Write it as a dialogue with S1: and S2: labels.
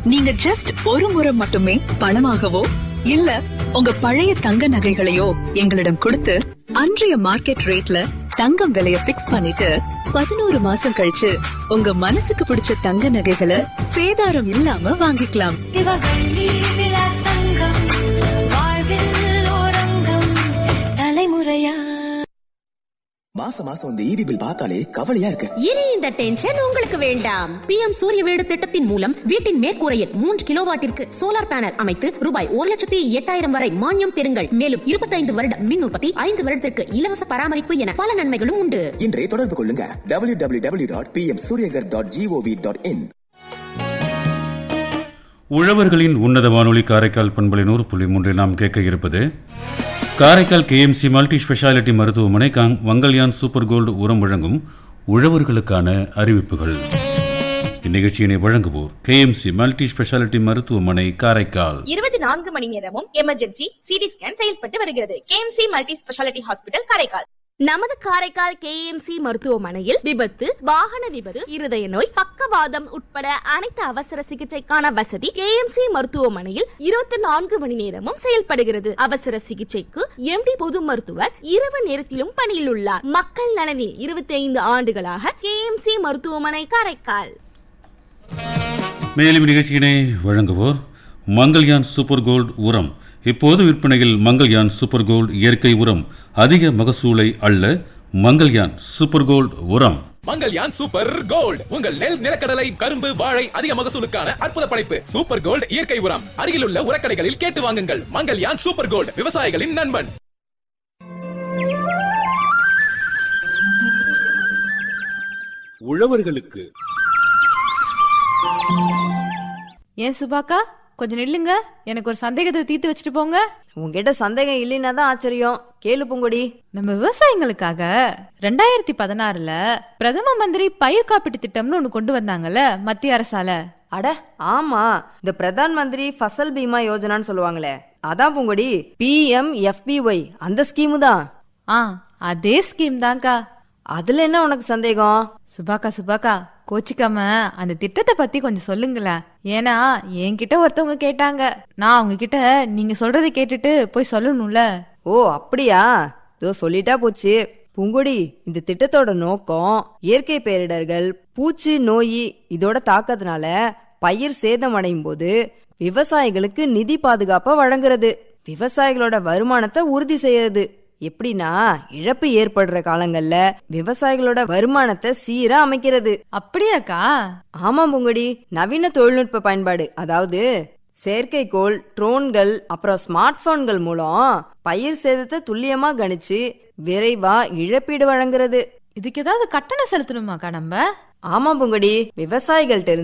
S1: நீங்க ஜஸ்ட் ஒரு முறை மட்டுமே பணமாகவோ இல்ல உங்க பழைய தங்க நகைகளையோ எங்களிடம் கொடுத்து அன்றைய மார்க்கெட் ரேட்ல தங்கம் விலைய பிக்ஸ் பண்ணிட்டு பதினோரு மாசம் கழிச்சு உங்க மனசுக்கு பிடிச்ச தங்க நகைகளை சேதாரம் இல்லாம வாங்கிக்கலாம்
S2: இவகள்ளி விலாஸ் தங்கம் வாழ்வில் ஓரங்கம் தலைமுறையா
S3: மாசம் மாசம் இந்த ஈபி பில் பார்த்தாலே கவலையா இருக்கு
S4: இனி இந்த டென்ஷன் உங்களுக்கு வேண்டாம் பிஎம் சூரிய வீடு திட்டத்தின் மூலம் வீட்டின் மேற்கூரையில் மூன்று கிலோவாட்டிற்கு சோலார் பேனல் அமைத்து ரூபாய் ஒரு லட்சத்தி எட்டாயிரம் வரை மானியம் பெறுங்கள் மேலும் இருபத்தைந்து வருட மின் உற்பத்தி ஐந்து வருடத்திற்கு இலவச பராமரிப்பு என பல நன்மைகளும் உண்டு
S3: இன்றே தொடர்பு கொள்ளுங்க W W W dot P M Suryaghar dot G O V dot in
S5: உழவர்களின் உன்னத வானொலி காரைக்கால் பண்பலை நூறு புள்ளி மூன்றில் நாம் கேட்க இருப்பது காரைக்கால் கேஎம்சி மல்டி ஸ்பெஷாலிட்டி மருத்துவமனை காங் வங்கல்யான் சூப்பர் கோல்டு உரம் வழங்கும் உழவர்களுக்கான அறிவிப்புகள் இந்நிகழ்ச்சியினை வழங்குவோர் கேஎம்சி மல்டி ஸ்பெஷாலிட்டி மருத்துவமனை காரைக்கால்
S6: இருபத்தி நான்கு மணி நேரமும் எமர்ஜென்சி சிடி ஸ்கேன் செயல்பட்டு வருகிறது KMC multi speciality hospital Karaikal நமது காரைக்கால் கேஎம்சி மருத்துவமனையில் விபத்து வாகன விபத்து இருதய நோய் பக்கவாதம் உட்பட அனைத்து அவசர சிகிச்சைக்கான வசதி கேஎம்சி மருத்துவமனையில் இருபத்தி நான்கு மணி நேரமும் செயல்படுகிறது அவசர சிகிச்சைக்கு எம்டி பொது மருத்துவர் இரவு நேரத்திலும் பணியில் உள்ளார் மக்கள் நலனில் இருபத்தி ஐந்து ஆண்டுகளாக கேஎம்சி மருத்துவமனை காரைக்கால்
S5: மேலும் நிகழ்ச்சியினை வழங்குவோர் மங்கள்யான் சூப்பர் கோல்டு உரம் இப்போது விற்பனையில் மங்கள்யான் சூப்பர் கோல்டு இயற்கை உரம் அதிக மகசூலை அள்ள மங்கள்யான் சூப்பர் கோல்டு உரம்
S7: மங்கல்யான் சூப்பர் கோல்ட் உங்கள் நெல் நிலக்கடலை கரும்பு வாழை அதிக மகசூலுக்கான அற்புத படைப்பு சூப்பர் கோல்ட் இயற்கை உரம் அருகிலுள்ள உரக்கடைகளில் கேட்டு வாங்குங்கள் மங்கல்யான் சூப்பர் கோல்ட் விவசாயிகளின் நண்பன்
S8: உழவர்களுக்கு
S9: ஏன் சுபாக்கா கொஞ்சம் நில்லுங்க எனக்கு ஒரு சந்தேகத்தை தீர்த்து வச்சுட்டு போங்க
S10: உன்கிட்ட சந்தேகம் இல்லைன்னா தான் ஆச்சரியம் கேளு பூங்கொடி
S9: நம்ம விவசாயிகளுக்காக ரெண்டாயிரத்தி பதினாறுல பிரதம மந்திரி பயிர் காப்பீட்டு திட்டம்னு ஒண்ணு கொண்டு வந்தாங்கல்ல மத்திய அரசால
S10: அட ஆமா இந்த பிரதான் மந்திரி ஃபசல் பீமா யோஜனான்னு சொல்லுவாங்களே அதான் பூங்கொடி பிஎம் எஃபிஒய் அந்த ஸ்கீமு தான்
S9: ஆ அதே ஸ்கீம் தான்க்கா
S10: அதுல என்ன உனக்கு சந்தேகம்
S9: சுபாக்கா சுபாக்கா கோச்சிக்காம அந்த திட்டத்தை பத்தி கொஞ்சம் சொல்லுங்களேன் ஏன்னா என்கிட்ட ஒருத்தவங்க கேட்டாங்க நான் அவங்க கிட்ட நீங்க சொல்றதை கேட்டுட்டு போய் சொல்லணும்ல
S10: ஓ அப்படியா இதோ சொல்லிட்டா போச்சு பூங்கொடி இந்த திட்டத்தோட நோக்கம் இயற்கை பேரிடர்கள் பூச்சி நோய் இதோட தாக்கத்தினால பயிர் சேதமடையும் போது விவசாயிகளுக்கு நிதி பாதுகாப்பை வழங்குறது விவசாயிகளோட வருமானத்தை உறுதி செய்யறது எப்படின்னா இழப்பு ஏற்படுற காலங்கள்ல விவசாயிகளோட வருமானத்தை சீரா அமைக்கிறது
S9: அப்படியாக்கா
S10: ஆமா பூங்கொடி நவீன தொழில்நுட்ப பயன்பாடு அதாவது செயற்கைக்கோள் ட்ரோன்கள் அப்புறம் ஸ்மார்ட் போன்கள் மூலம் பயிர் சேதத்தை துல்லியமா கணிச்சு விரைவா இழப்பீடு வழங்குறது
S9: இதுக்கு ஏதாவது கட்டணம் செலுத்தணுமாக்கா நம்ம
S10: ஆமா பூங்கொடி விவசாயிகள்ட்ட இருந்து